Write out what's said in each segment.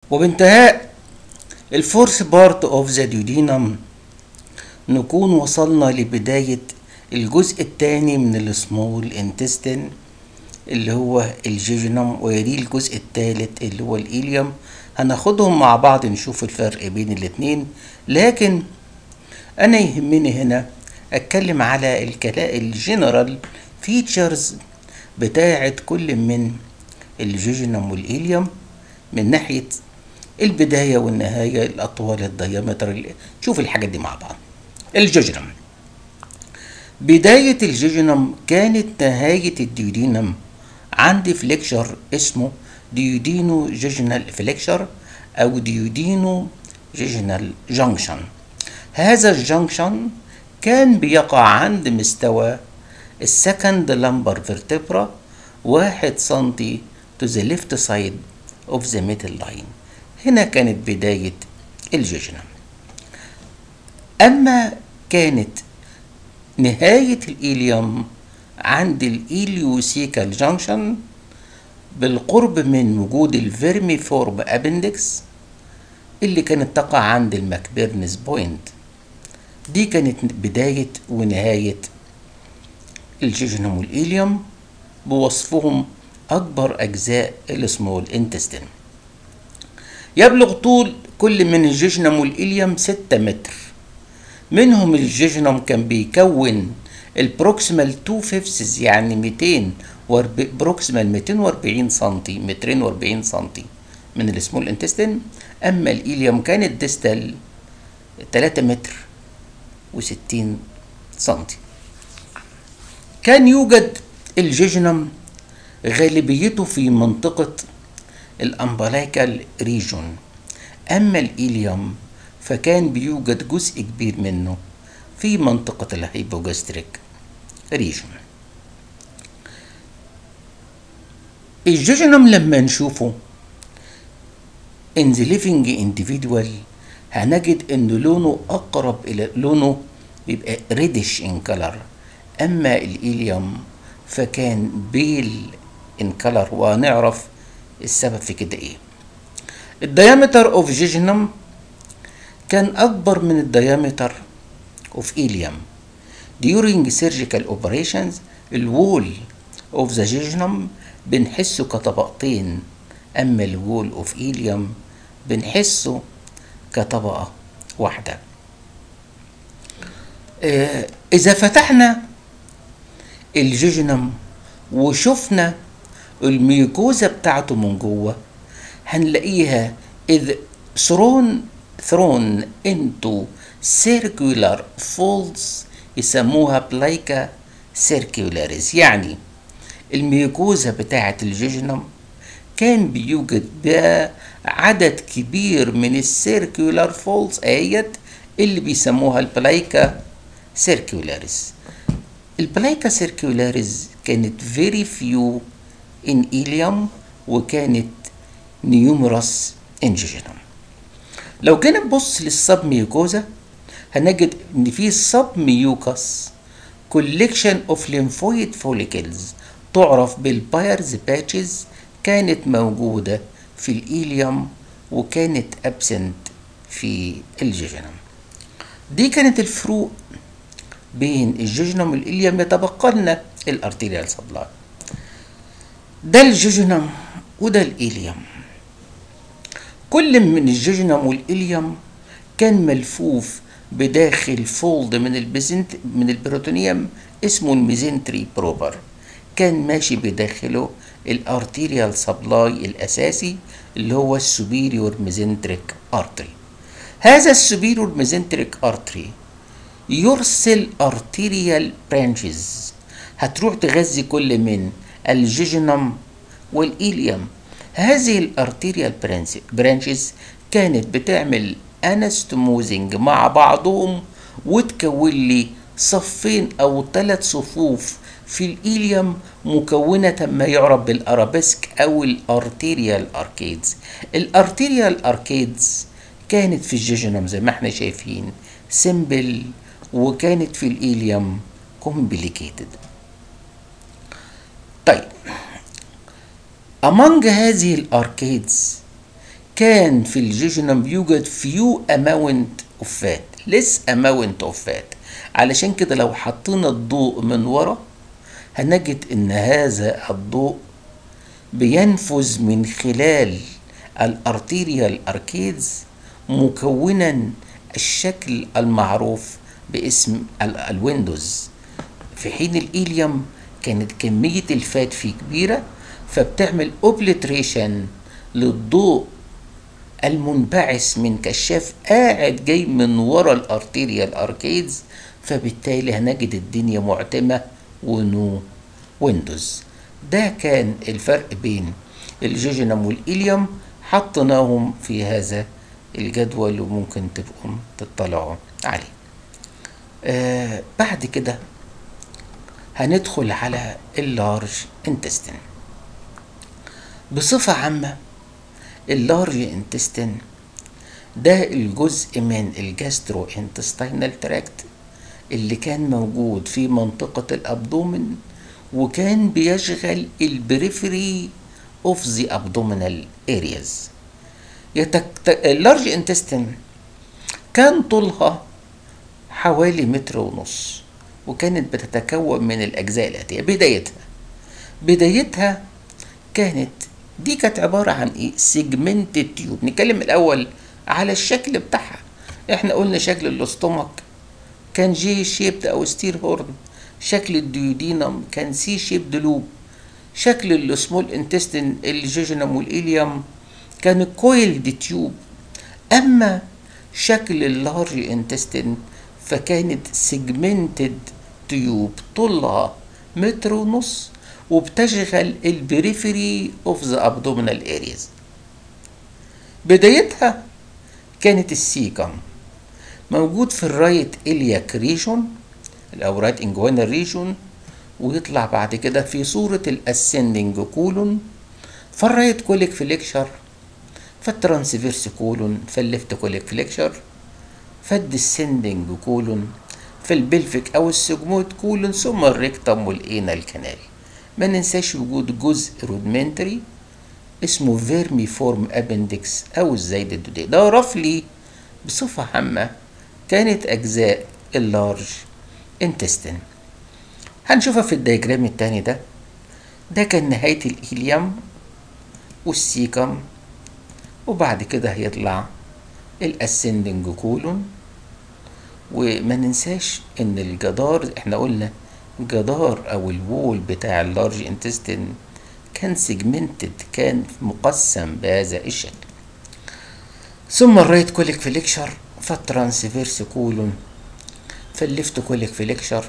وبانتهاء الفورث بارت اوف ذا ديودينم نكون وصلنا لبداية الجزء الثاني من السمول انتستين اللي هو الجيجنم ويليه الجزء الثالث اللي هو الإيليوم هناخدهم مع بعض نشوف الفرق بين الاتنين لكن أنا يهمني هنا أتكلم على الكلا الجنرال فيتشرز بتاعة كل من الجيجنم والإيليوم من ناحية البداية والنهاية الأطوال الديامتر شوف الحاجات دي مع بعض الجيجنم بداية الجيجنم كانت نهاية الديودينم عندي فليكشر اسمه ديودينو جيجنال فليكشر أو ديودينو جيجنال جانكشن هذا الجانكشن كان بيقع عند مستوى السكند لمبر فيرتبرا واحد سنتي to the left side of the middle line هنا كانت بداية الجيجنم أما كانت نهاية الإيليوم عند الإيليوسيكال جانكشن بالقرب من وجود الفيرمي فورب أبندكس اللي كانت تقع عند الماكبيرنس بوينت دي كانت بداية ونهاية الجيجنم والإيليوم بوصفهم أكبر أجزاء السمول انتستين يبلغ طول كل من الجيجنم والإيليوم ستة متر منهم الجيجنم كان بيكون البروكسيمال 2 فيفسز يعني 200 بروكسيمال 240 سنتي مترين و40 سنتي من السمول انتستين اما الإيليوم كانت ديستال 3 متر و60 سنتي كان يوجد الجيجنم غالبيته في منطقة الأمبلايكال ريجون أما الإيليوم فكان بيوجد جزء كبير منه في منطقة الهيبوجاستريك ريجون الجيجنم لما نشوفه in the living individual هنجد ان لونه اقرب الى لونه بيبقى ريدش ان كلر اما الإيليوم فكان بيل ان كلر وهنعرف السبب في كده ايه الديامتر اوف جيجنم كان اكبر من الديامتر اوف إيليوم during surgical operations الوول اوف ذا جيجنم بنحسه كطبقتين اما الوول اوف إيليوم بنحسه كطبقة واحدة آه إذا فتحنا الجيجنم وشفنا الميوكوزا بتاعته من جوه هنلاقيها إذ thrown thrown into circular folds يسموها بلايكا سيركيولاريز يعني الميوكوزا بتاعة الجيجنم كان بيوجد بها عدد كبير من السيركيولار فولز اهيت اللي بيسموها البلايكا سيركيولاريز البلايكا سيركيولاريز كانت فيري فيو ان إيليوم وكانت نيومرس ان جيجنم لو جينا نبص للسب ميوكوزا هنجد ان في سب ميوكس كوليكشن اوف ليمفويد فوليكلز تعرف بالبايرز باتشز كانت موجودة في الإيليوم وكانت أبسنت في الجيجنم دي كانت الفروق بين الجيجنم والإيليوم يتبقى لنا الارتيريال سبلاي ده الجيجنم وده الإيليوم كل من الجيجنم والإيليوم كان ملفوف بداخل فولد من البيزنت من البروتونيوم اسمه الميزنتري بروبر كان ماشي بداخله الارتيريال سبلاي الاساسي اللي هو السوبيريور ميزنتريك ارتري هذا السوبيريور ميزنتريك ارتري يرسل ارتيريال برانشز هتروح تغذي كل من الجيجنم والإيليوم هذه الارتيريال برانشز كانت بتعمل انستموزنج مع بعضهم وتكون لي صفين او ثلاث صفوف في الإيليوم مكونة ما يعرف بالأرابيسك أو الأرتيريال أركيدز الأرتيريال أركيدز كانت في الجيجنم زي ما احنا شايفين سيمبل وكانت في الإيليوم كومبليكيتد طيب among هذه الأركيدز كان في الجيجنم بيوجد فيو اماونت اوف فات ليس اماونت اوف فات علشان كده لو حطينا الضوء من ورا هنجد ان هذا الضوء بينفذ من خلال الارتيريال اركيدز مكونا الشكل المعروف باسم الويندوز في حين الإيليوم كانت كمية الفات فيه كبيرة فبتعمل اوبليتريشن للضوء المنبعث من كشاف قاعد جاي من ورا الارتيريال اركيدز فبالتالي هنجد الدنيا معتمة ونو ويندوز ده كان الفرق بين الجيجنم والإيليوم حطيناهم في هذا الجدول وممكن تبقوا تطلعوا عليه آه بعد كده هندخل على اللارج انتستين بصفة عامة اللارج انتستين ده الجزء من الجاسترو انتستينال تراكت اللي كان موجود في منطقة الأبدومن وكان بيشغل البريفري اوف ذا ابدومينال ارياز اللارج انتستين كان طولها حوالي متر ونص وكانت بتتكون من الأجزاء الآتية بدايتها بدايتها كانت دي كانت عبارة عن إيه؟ سيجمنت تيوب نتكلم الأول على الشكل بتاعها إحنا قلنا شكل الاستومك كان جي شيبد أو ستير هورن شكل الديودينم كان سي شيبد لوب شكل السمول انتستين الجيجنم والإليوم كان كويلد تيوب أما شكل اللارج انتستين فكانت سيجمنتد تيوب طولها متر ونص وبتشغل البريفري اوف ذا ابدومينال ارياز بدايتها كانت السيكم موجود في الرايت الياك ريجون او رايت انجوانال ريجون ويطلع بعد كده في صورة الاسندنج كولون فالرايت كوليك فليكشر فالترانسفيرس كولون فالليفت كوليك فليكشر فالديسندنج كولون فالبلفيك او السجموت كولون ثم الريكتم والانال كانال ما ننساش وجود جزء رودمنتري اسمه فيرمي فورم ابندكس او الزايد الدودي ده رفلي بصفة عامة كانت اجزاء اللارج انتستين هنشوفها في الدياجرام التاني ده ده كان نهاية الإيليوم والسيكم وبعد كده هيطلع الاسندنج كولون وما ننساش ان الجدار احنا قلنا جدار او الوول بتاع اللارج انتستين كان سيجمنتد كان مقسم بهذا الشكل ثم الرايت كوليك فليكشر فالترانسفيرس كولون فالليفت كوليك فليكشر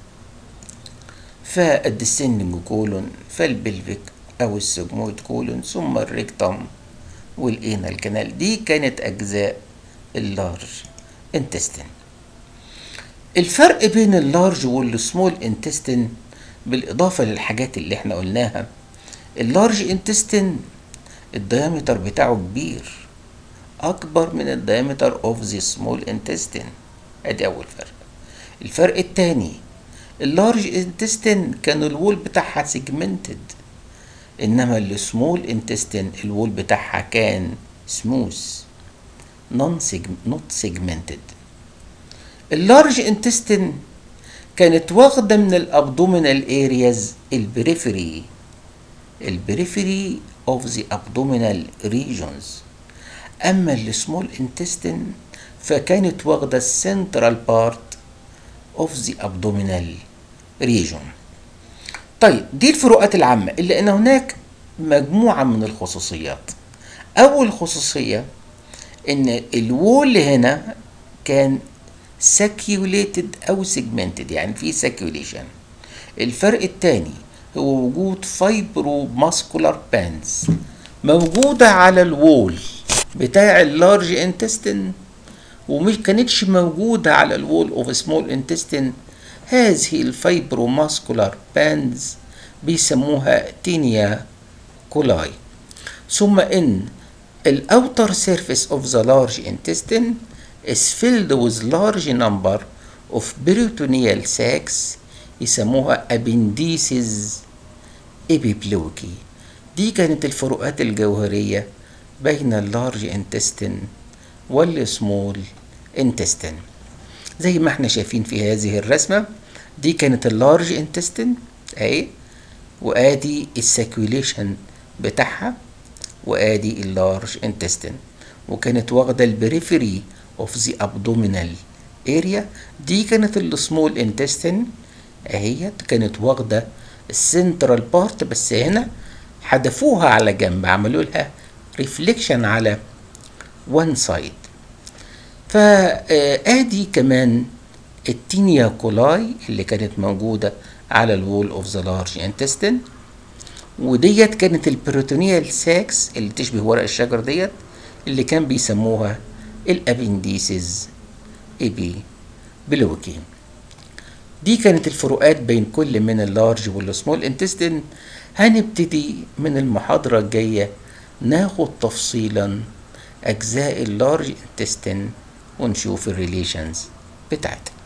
فالديسندنج كولون فالبلفيك او السجمويد كولون ثم الريكتم والانال كانال دي كانت اجزاء اللارج انتستين الفرق بين اللارج والسمول انتستين بالاضافه للحاجات اللي احنا قلناها اللارج انتستين الديامتر بتاعه كبير اكبر من الديامتر اوف ذا سمول انتستين ادي اول فرق الفرق التاني اللارج انتستين كان الوول بتاعها سيجمنتد انما السمول انتستين الوول بتاعها كان سموث نون نوت سيجمنتد اللارج انتستين كانت واخدة من الابدومينال ارياز البريفري البريفري اوف ذا ابدومينال ريجونز اما السمول انتستين فكانت واخدة السنترال بارت اوف ذا ابدومينال ريجون طيب دي الفروقات العامة إلا أن هناك مجموعة من الخصوصيات أول خصوصية إن الوول هنا كان ساكيوليتد أو سيجمنتد يعني في ساكيوليشن الفرق الثاني هو وجود فايبرو ماسكولار باندز موجودة على الوول بتاع اللارج انتستين ومش كانتش موجودة على الوول اوف سمول انتستين هذه الفايبروماسكولار باندز بيسموها تينيا كولاي ثم ان الاوتر surface of the large intestine is filled with large number of peritoneal sacs يسموها appendices epiploiky دي كانت الفروقات الجوهرية بين اللارج انتستين والسمول انتستين زي ما احنا شايفين في هذه الرسمة دي كانت اللارج انتستين اهي وادي السيركيوليشن بتاعها وادي اللارج انتستين وكانت واخدة البريفري اوف ذا ابدومينال اريا دي كانت السمول انتستين اهيت كانت واخدة السنترال بارت بس هنا حدفوها على جنب عملوا لها ريفليكشن على وان سايد فادي كمان التينيا كولاي اللي كانت موجودة على الوول اوف ذا لارج انتستين وديت كانت البروتونيال ساكس اللي تشبه ورق الشجر ديت اللي كان بيسموها الابنديسز ايبي بلوكي دي كانت الفروقات بين كل من اللارج والسمول انتستين هنبتدي من المحاضرة الجاية ناخد تفصيلا أجزاء اللارج انتستين ونشوف الريليشنز بتاعتها